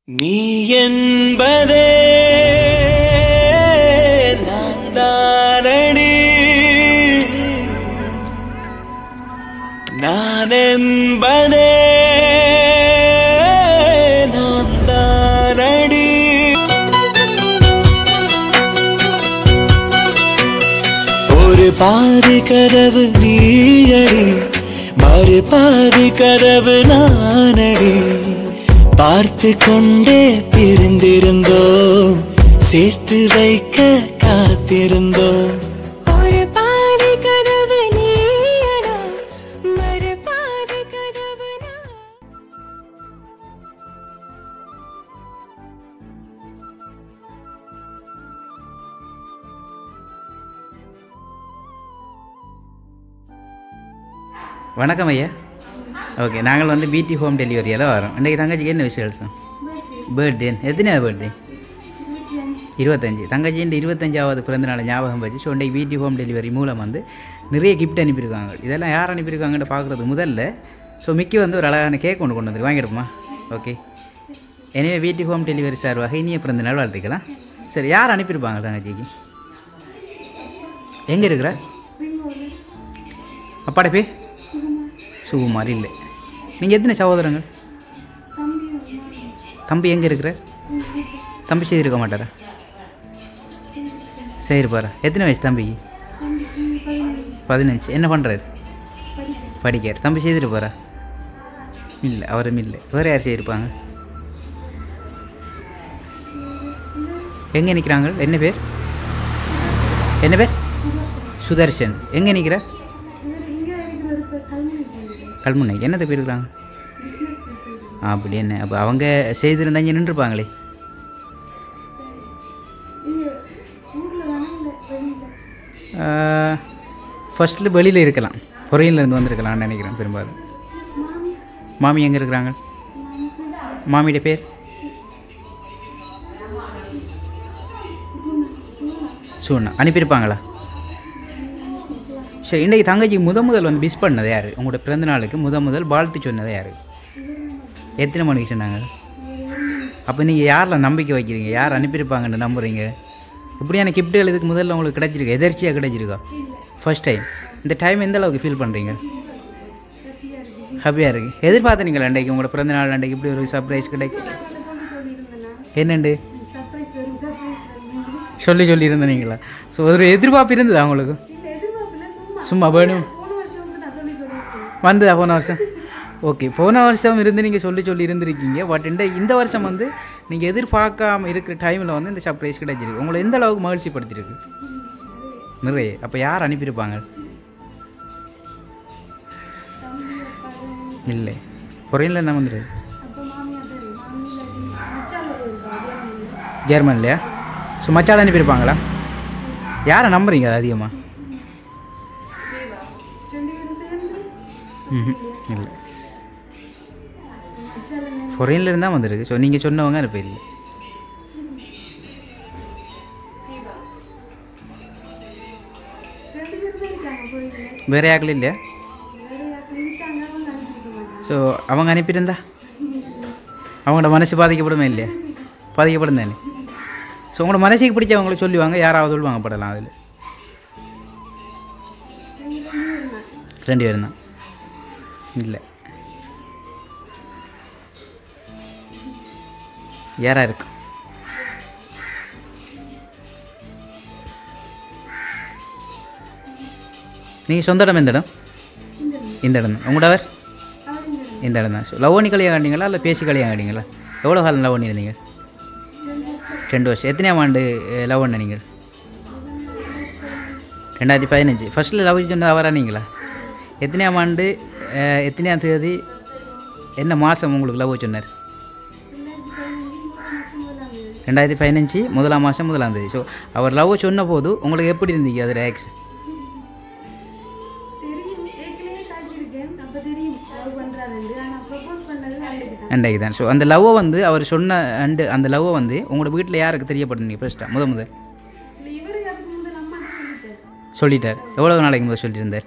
நீ என்பதே நான் தானடி நான் என்பதே நான் தானடி ஒரு பாதி கதவு நீயடி மறு பாதி கதவு நானடி பார்த்து கொண்டே பிரிந்திருந்தோம் சேர்த்து வைக்க காத்திருந்தோம் ஒரு பாதி கதவு நீயடா மறு பாதி கதவு நான் வணக்கம் ஐயா ஓகே நாங்கள் வந்து பிடி ஹோம் டெலிவரியால் வரோம் இன்றைக்கி தங்கச்சிக்கு என்ன விசேஷம் பர்த்டே எத்தனையாவது பர்த்டே இருபத்தஞ்சி தங்கச்சியின் இருபத்தஞ்சாவது பிறந்தநாள் ஞாபகம் வச்சு ஸோ இன்றைக்கு பிடி ஹோம் டெலிவரி மூலம் வந்து நிறைய கிஃப்ட் அனுப்பியிருக்காங்க இதெல்லாம் யார் அனுப்பியிருக்காங்கன்னு பார்க்குறது முதல்ல ஸோ மிக்கி வந்து ஒரு அழகான கேக் ஒன்று கொண்டு வந்து வாங்கிடுமா ஓகே எனவே பிடி ஹோம் டெலிவரி சார்பாக இனிய பிறந்தநாள் வாழ்த்துக்கலாம் சரி யார் அனுப்பியிருப்பாங்க தங்கச்சிக்கு எங்கே இருக்கிற அப்பாட பேர் சுகுமார் இல்லை நீங்கள் எத்தனை சகோதரங்கள் தம்பி எங்கே இருக்கிற தம்பி செய்திருக்க மாட்டாரா சரி பாரு எத்தனை வயசு தம்பிக்கு பதினஞ்சு என்ன பண்ணுறாரு படிக்கார் தம்பி செய்துட்டு போகிறா இல்லை அவரும் இல்லை வேறு யார் செய்திருப்பாங்க எங்கே நிற்கிறாங்க என்ன பேர் என்ன பேர் சுதர்ஷன் எங்கே நிற்கிற கல்முனை என்னது பேர் இருக்கிறாங்க ஆ அப்படி என்ன அப்போ அவங்க செய்திருந்தா இங்கே நின்றுப்பாங்களே ஃபஸ்ட்டில் வெளியில் இருக்கலாம் பொறையிலேருந்து வந்திருக்கலாம்னு நினைக்கிறேன் பெரும்பாலும் மாமி எங்கே இருக்கிறாங்க மாமியோட பேர் சூண்ணா அனுப்பியிருப்பாங்களா சரி இன்றைக்கி தங்கச்சிக்கு முத முதல் வந்து மிஸ் பண்ணது யார் உங்களோட பிறந்த நாளுக்கு முத முதல் வாழ்த்து சொன்னது யார் எத்தனை மணிக்கு சொன்னாங்க அப்போ நீங்கள் யாரில் நம்பிக்கை வைக்கிறீங்க யார் அனுப்பியிருப்பாங்கன்னு நம்புறீங்க இப்படியான கிஃப்ட்டுகள் இதுக்கு முதல்ல உங்களுக்கு கிடைச்சிருக்கா எதர்ச்சியாக கிடைச்சிருக்கா ஃபர்ஸ்ட் டைம் இந்த டைம் எந்த அளவுக்கு ஃபீல் பண்ணுறீங்க ஹாப்பியாக இருக்குது எதிர்பார்த்தீங்களா அன்றைக்கு உங்களோட பிறந்த நாள் அன்றைக்கு இப்படி ஒரு சர்ப்ரைஸ் கிடைக்கும் என்னண்டு சொல்லி சொல்லி இருந்தீங்களா ஸோ ஒரு எதிர்பார்ப்பு இருந்ததா உங்களுக்கு சும்மா வேணும் வந்ததா போன வருஷம் ஓகே போன வருஷம் இருந்து நீங்கள் சொல்லி சொல்லி இருந்திருக்கீங்க பட் இந்த இந்த வருஷம் வந்து நீங்கள் எதிர்பார்க்காம இருக்கிற டைமில் வந்து இந்த சர்ப்ரைஸ் கிடைச்சிருக்கு உங்களை எந்த அளவுக்கு மகிழ்ச்சி படுத்திருக்கு நிறைய அப்போ யார் அனுப்பியிருப்பாங்க இல்லை கொரியனில் என்ன வந்துருக்கு ஜெர்மன்லையா ஸோ மச்சால் அனுப்பியிருப்பாங்களா யாரை நம்புறீங்க அது அதிகமாக ம்ஹும். இல்லை ஃபொரின்ல இருந்தா வந்திருக்கு ஸோ நீங்கள் சொன்னவங்க அனுப்ப இல்லை வேற யாருக்கும் இல்லையா ஸோ அவங்க அனுப்பியிருந்தா அவங்களோட மனசு பாதிக்கப்படுமே இல்லையா பாதிக்கப்படும் தானே ஸோ உங்களோட மனசுக்கு பிடிச்சவங்கள சொல்லுவாங்க யாராவது சொல்லுவாங்க படலாம் அதில் ரெண்டு பேரும் தான் இல்லை யாரா இருக்கு நீங்கள் சொந்த இடம் எந்த இடம் இந்த இடம் தான் உங்களோட அவர் இந்த இடம் தான் லவ் பண்ணி கல்யாணம் ஆண்டிங்களா இல்லை பேசி கல்யாணம் ஆண்டிங்களா எவ்வளோ காலம் லவ் பண்ணியிருந்தீங்க ரெண்டு வருஷம் எத்தனையாம் ஆண்டு லவ் பண்ண நீங்கள் ரெண்டாயிரத்தி பதினஞ்சு ஃபஸ்ட்டில் லவ் சொன்னது அவரா நீங்களா எத்தனையாம் ஆண்டு அஹ், எத்தனையாம் தேதி என்ன மாதம் உங்களுக்கு லவ் சொன்னார் ரெண்டாயிரத்தி பதினஞ்சு முதலாம் மாதம் முதலாம் தேதி ஸோ அவர் லவ் சொன்ன போது உங்களுக்கு எப்படி இருந்தீங்க அது ரியாக்ஷன் அண்டைக்கு தான் ஸோ அந்த லவ்வை வந்து அவர் சொன்ன அண்டு அந்த லவ்வை வந்து உங்களோட வீட்டில் யாருக்கு தெரியப்படுனீங்க ஃபர்ஸ்ட்டாக முத முதல் சொல்லிட்டார் எவ்வளோ நாளைக்கு முதல் சொல்லியிருந்தார்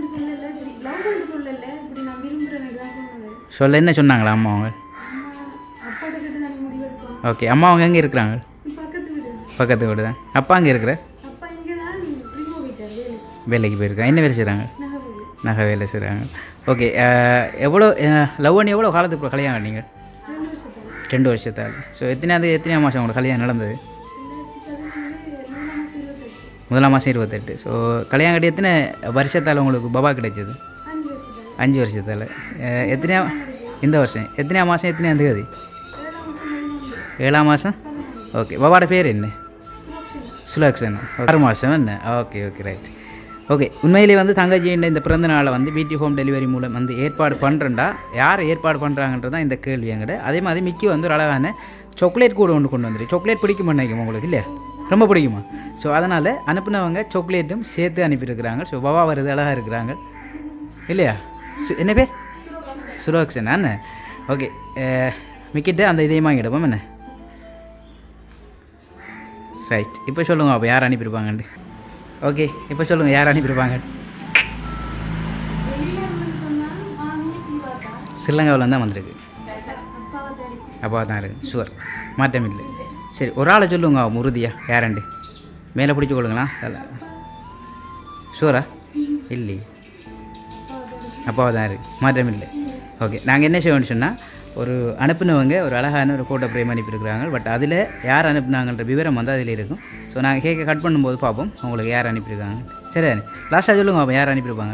சொல்ல என்ன சொன்னாங்களா அம்மா அவங்க போட்டுக்கிட்டு நான் முடிவெடுப்போம் ஓகே அம்மா அவங்க எங்கே இருக்கிறாங்க பக்கத்து வீடு பக்கத்து வீடு தான் அப்பா அங்கே இருக்கிற அப்பா இங்கே தான் ரிமோ வீட்டார் வேலை வேலைக்கு போயிருக்காங்க என்ன வேலை செய்கிறாங்க நகர்வு நகை வேலை செய்கிறாங்க ஓகே எவ்வளோ லவ் பண்ணி எவ்வளோ காலத்துக்கு அப்புறம் கல்யாணம் நீங்கள் ரெண்டு வருஷத்துக்கு ரெண்டு வருஷத்தால் ஸோ எத்தனாவது எத்தனையாம் மாதம் உங்களுக்கு கல்யாணம் நடந்தது ரெண்டாயிரத்தி பதினேழு மூணாம் மாதம் இருபத்தெட்டு முதலாம் மாதம் இருபத்தெட்டு ஸோ கல்யாணம் கட்டி எத்தனை வருஷத்தால் உங்களுக்கு பபா கிடைச்சது அஞ்சு வருஷத்துக்கு அஞ்சு வருஷத்தால் எத்தனையா இந்த வருஷம் எத்தனையா மாதம் எத்தனையாம் தேதி ஏழாம் மாதம் பதினொன்று ஏழாம் மாதம் ஓகே பபாவோட பேர் என்ன சுரக்ஷன் சுலக்ஷன் ஆறு மாதம் என்ன ஓகே ஓகே ரைட் ஓகே உண்மையிலே வந்து தங்கச்சியின் இந்த பிறந்த நாளை வந்து பிடி ஹோம் டெலிவரி மூலம் வந்து ஏற்பாடு பண்ணுறேன்டா யார் ஏற்பாடு பண்ணுறாங்கன்றது தான் இந்த கேள்வி எங்கிட்ட அதே மாதிரி மிக்கி வந்து ஒரு அழகான சாக்லேட் கூட ஒன்று கொண்டு வந்துரு சாக்லேட் பிடிக்குமா நினைக்கும் உங்களுக்கு இல்லையா ரொம்ப பிடிக்குமா ஸோ அதனால் அனுப்புனவங்க சாக்லேட்டும் சேர்த்து அனுப்பியிருக்கிறாங்க ஸோ பவா வருது அழகாக இருக்கிறாங்க இல்லையா சு- என்ன பேர் சுரோக்ஷன் அண்ணே ஓகே மிக்கிட்ட அந்த இதையும் வாங்கிடுவோம் என்ன ரைட் இப்போ சொல்லுங்க அப்போ யார் அனுப்பியிருப்பாங்கன்ட்டு ஓகே இப்போ சொல்லுங்கள் யார் அனுப்பியிருப்பாங்க வெளியில சொன்னால் மாமி தீவாக்கா ஸ்ரீலங்காவில் தான் வந்திருக்கு அப்பாவை தேடி அப்பா தான் இருக்கு ஷுவர் மாற்றம் இல்லை சரி ஒரு ஆளை சொல்லுங்க உறுதியா யாரண்டு மேலே பிடிச்சி கொள்ளுங்களா ஷுவரா இல்லையே அப்பாவை தான் இருக்குது மாற்றம் இல்லை ஓகே நாங்கள் என்ன செய்வோம்னு சொன்னால் ஒரு அனுப்புனவங்க ஒரு அழகான ஒரு ஃபோட்டோ ஃப்ரேம் அனுப்பியிருக்கிறாங்க பட் அதில் யார் அனுப்புனாங்கன்ற விவரம் வந்து அதில் இருக்கும் ஸோ நாங்கள் கேட்க கட் பண்ணும்போது பார்ப்போம் உங்களுக்கு யார் அனுப்பியிருக்காங்க சரி லாஸ்ட்டாக சொல்லுங்க அப்போ யார் அனுப்பியிருப்பாங்க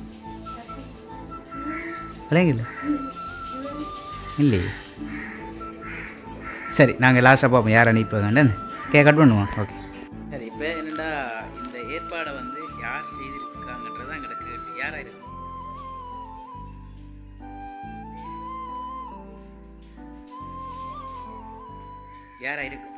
விளங்கில்ல இல்லையே சரி நாங்கள் லாஸ்ட்டாக பார்ப்போம் யார் அனுப்பியிருக்காங்கன்னு கே கட் பண்ணுவோம் ஓகே சரி இப்போ என்னடா இந்த ஏற்பாடை வந்து யார் செய்திருக்காங்கன்றது எங்களுக்கு கேள்வி யாராக இருக்கு யாரா இருக்கும்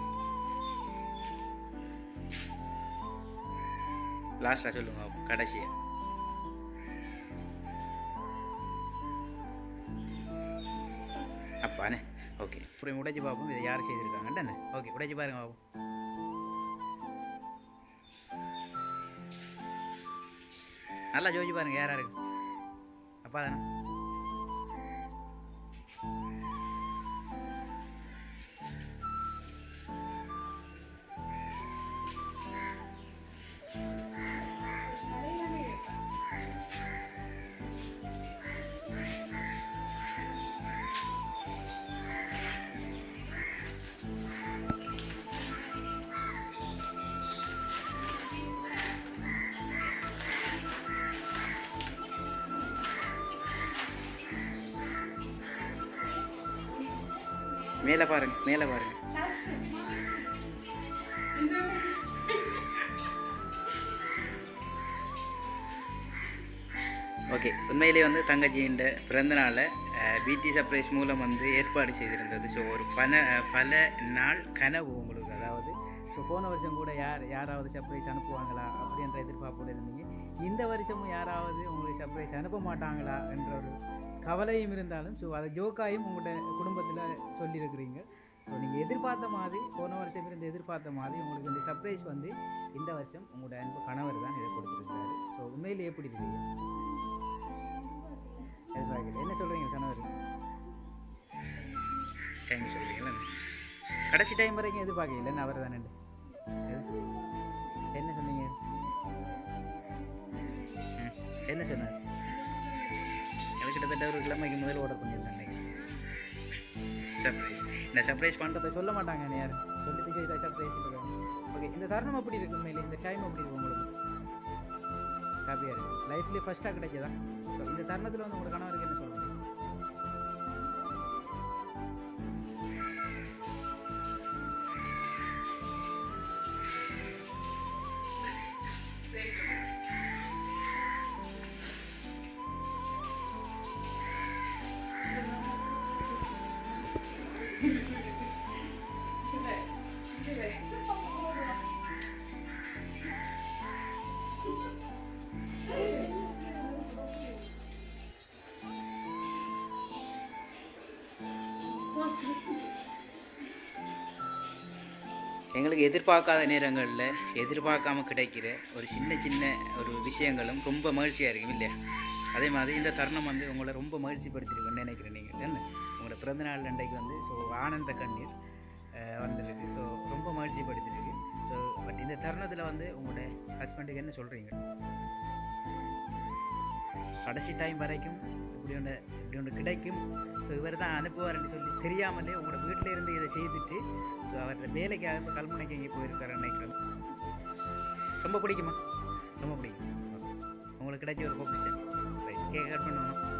லாஸ்ட்டாக சொல்லுங்க அப்போ, கடைசியா அப்பானே ஓகே அப்புறம் உடைச்சு பார்ப்போம் இதை யார் செய்திருக்காங்கன்னு ஓகே உடைச்சு பாருங்க பாப்போம் நல்லா ஜோதிச்சு பாருங்க யாரா இருக்கு அப்பா தானே மேலே பாருங்க மேலே பாருங்க ஓகே உண்மையிலே வந்து தங்கச்சியின் பிறந்த நாளை பிடி சர்ப்ரைஸ் மூலம் வந்து ஏற்பாடு செய்திருந்தது ஸோ ஒரு பல பல நாள் கனவு உங்களுக்கு அதாவது ஸோ போன வருஷம் கூட யார் யாராவது சர்ப்ரைஸ் அனுப்புவாங்களா அப்படின்ற எதிர்பார்ப்போடு இருந்தீங்க இந்த வருஷமும் யாராவது உங்களுக்கு சர்ப்ரைஸ் அனுப்ப மாட்டாங்களா என்ற ஒரு கவலையும் இருந்தாலும் ஸோ அதை ஜோக்காயும் உங்களோட குடும்பத்தில் சொல்லியிருக்கிறீங்க ஸோ நீங்கள் எதிர்பார்த்த மாதிரி போன வருஷம் இருந்து எதிர்பார்த்த மாதிரி உங்களுக்கு இந்த சர்ப்ரைஸ் வந்து இந்த வருஷம் உங்களோட அன்பு கணவர் தான் இதை கொடுத்துருக்காரு ஸோ உண்மையிலே எப்படி இருக்கீங்க எதிர்பார்க்கல என்ன சொல்கிறீங்க கணவர் டைம் சொல்கிறீங்களா கடைசி டைம் வரைக்கும் எதிர்பார்க்கல என்ன அவர் தானே என்ன சொன்னீங்க ம், என்ன சொன்னார் எனக்கு கிட்டத்தட்ட ஒரு கிழமைக்கு முதல் ஆர்டர் பண்ணியிருந்தேன் சர்ப்ரைஸ் இந்த சர்ப்ரைஸ் பண்ணுறதை சொல்ல மாட்டாங்க யார் சொல்லிட்டு செய்த சர்ப்ரைஸ் ஓகே இந்த தருணம் அப்படி இருக்கு உண்மையிலே இந்த டைம் அப்படி இருக்கு உங்களுக்கு ஹாப்பியாக இருக்கு லைஃப்லேயே ஃபஸ்ட்டாக கிடைச்சதா ஸோ இந்த தருணத்தில் வந்து உங்களோட கணவருக்கு என்ன சொல்லுங்க எங்களுக்கு எதிர்பார்க்காத நேரங்களில் எதிர்பார்க்காம கிடைக்கிற ஒரு சின்ன சின்ன ஒரு விஷயங்களும் ரொம்ப மகிழ்ச்சியாக இருக்கும் இல்லையா அதே மாதிரி இந்த தருணம் வந்து உங்களை ரொம்ப மகிழ்ச்சிப்படுத்திருக்குன்னு நினைக்கிறேன் நீங்கள் என்ன உங்களோட பிறந்த நாள் அன்றைக்கு வந்து ஸோ ஆனந்த கண்ணீர் அஹ், வந்திருக்கு ஸோ ரொம்ப மகிழ்ச்சி படுத்திருக்கு ஸோ பட் இந்த தருணத்தில் வந்து உங்களோட ஹஸ்பண்டுக்கு என்ன சொல்கிறீங்க கடைசி டைம் வரைக்கும் இப்படி ஒன்று இப்படி ஒன்று கிடைக்கும் ஸோ இவர் தான் அனுப்புவார்னு சொல்லி தெரியாமலே உங்களோட வீட்டில் இருந்து இதை செய்துட்டு ஸோ அவர் வேலைக்காக இப்போ கல்முனைக்கு இங்கே போயிருக்காரு நினைக்கிறேன் ரொம்ப பிடிக்குமா ரொம்ப பிடிக்கும் உங்களுக்கு கிடைச்ச ஒரு பொக்கிஷன் கேக் கட் பண்ணுவோமா